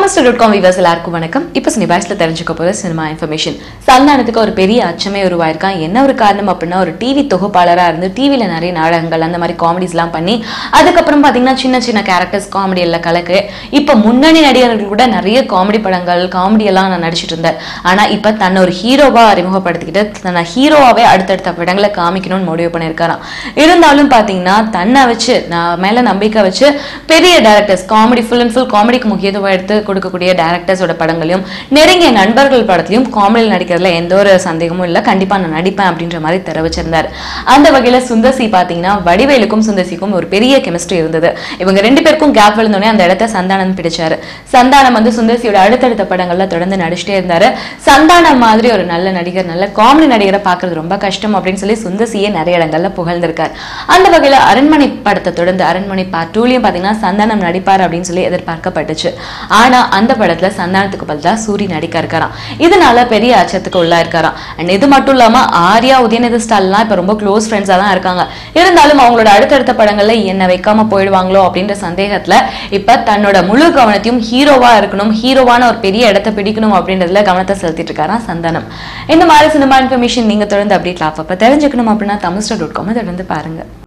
Tamilster dot com viewers எல்லாருக்கும் வணக்கம் இப்போ சினிபாய்ஸ்ல தெரிஞ்சுக்க போகிற சினிமா இன்ஃபர்மேஷன் சந்தானத்துக்கு ஒரு பெரிய அச்சமே உருவாயிருக்கான் என்ன ஒரு காரணம் அப்படின்னா ஒரு டிவி தொகுப்பாளராக இருந்து டிவியில் நிறைய நாடகங்கள் அந்த மாதிரி காமெடிஸ்லாம் பண்ணி அதுக்கப்புறம் பார்த்தீங்கன்னா சின்ன சின்ன கேரக்டர்ஸ் காமெடி எல்லாம் கலக்கு இப்போ முன்னணி நடிகர்கள் கூட நிறைய காமெடி படங்கள் காமெடி எல்லாம் நான் நடிச்சிட்டு இருந்தேன் ஆனால் இப்போ தன்னை ஒரு ஹீரோவாக அறிமுகப்படுத்திக்கிட்டு தன்னை ஹீரோவாகவே அடுத்தடுத்த படங்களை காமிக்கணும்னு முடிவு பண்ணியிருக்காராம் இருந்தாலும் பார்த்தீங்கன்னா தன்னை வச்சு நான் மேலே நம்பிக்கை வச்சு பெரிய directors comedy full and full காமெடிக்கு முக்கியத்துவம் எடுத்து கொடுக்கக்கூடிய டேரக்டர்ஸோட படங்களையும் நெருங்கிய நண்பர்கள் படத்துலையும் காமெடியில் நடிக்கிறதுல எந்த ஒரு சந்தேகமும் இல்லை கண்டிப்பாக நான் நடிப்பேன் அப்படின்ற மாதிரி தெரிவிச்சிருந்தார் அந்த வகையில் சுந்தர்சி பார்த்தீங்கன்னா வடிவேலுக்கும் சுந்தர்சிக்கும் ஒரு பெரிய கெமிஸ்ட்ரி இருந்தது இவங்க ரெண்டு பேருக்கும் கேப் விழுந்தோடனே அந்த இடத்த சந்தானம் பிடிச்சாரு சந்தானம் வந்து சுந்தர்சியோட அடுத்தடுத்த படங்கள்ல தொடர்ந்து நடிச்சிட்டே இருந்தாரு சந்தானம் மாதிரி ஒரு நல்ல நடிகர் நல்ல காமெடி நடிகரை பார்க்கறது ரொம்ப கஷ்டம் அப்படின்னு சொல்லி சுந்தர்சியே நிறைய இடங்கள்ல புகழ்ந்திருக்கார் அந்த வகையில் அரண்மனை படத்தை தொடர்ந்து அரண்மனை பார்ட் டூலையும் பார்த்தீங்கன்னா சந்தானம் நடிப்பார் அப்படின்னு சொல்லி எதிர்பார்க்கப்பட்டுச்சு ஆனா அந்த படத்துல சந்தானத்துக்கு பதிலாக சூரி நடிக்க இருக்காராம் இதனால பெரிய அச்சத்துக்கு உள்ளா இருக்காராம் அண்ட் இது மட்டும் இல்லாம ஆர்யா உதயநிதி ஸ்டாலின்லாம் இப்ப ரொம்ப க்ளோஸ் ஃப்ரெண்ட்ஸா தான் இருக்காங்க இருந்தாலும் அவங்களோட அடுத்தடுத்த படங்கள்ல என்ன வைக்காம போயிடுவாங்களோ அப்படின்ற சந்தேகத்துல இப்ப தன்னோட முழு கவனத்தையும் ஹீரோவா இருக்கணும் ஹீரோவான ஒரு பெரிய இடத்த பிடிக்கணும் அப்படின்றதுல கவனத்தை செலுத்திட்டு இருக்காராம் சந்தானம் இந்த மாதிரி சினிமா இன்ஃபர்மேஷன் நீங்க தொடர்ந்து அப்டேட் லாப் அப்ப தெரிஞ்சுக்கணும் அப்படின்னா தமிழ்ஸ்டர் டாட் காம் தொடர்ந்து பாருங்க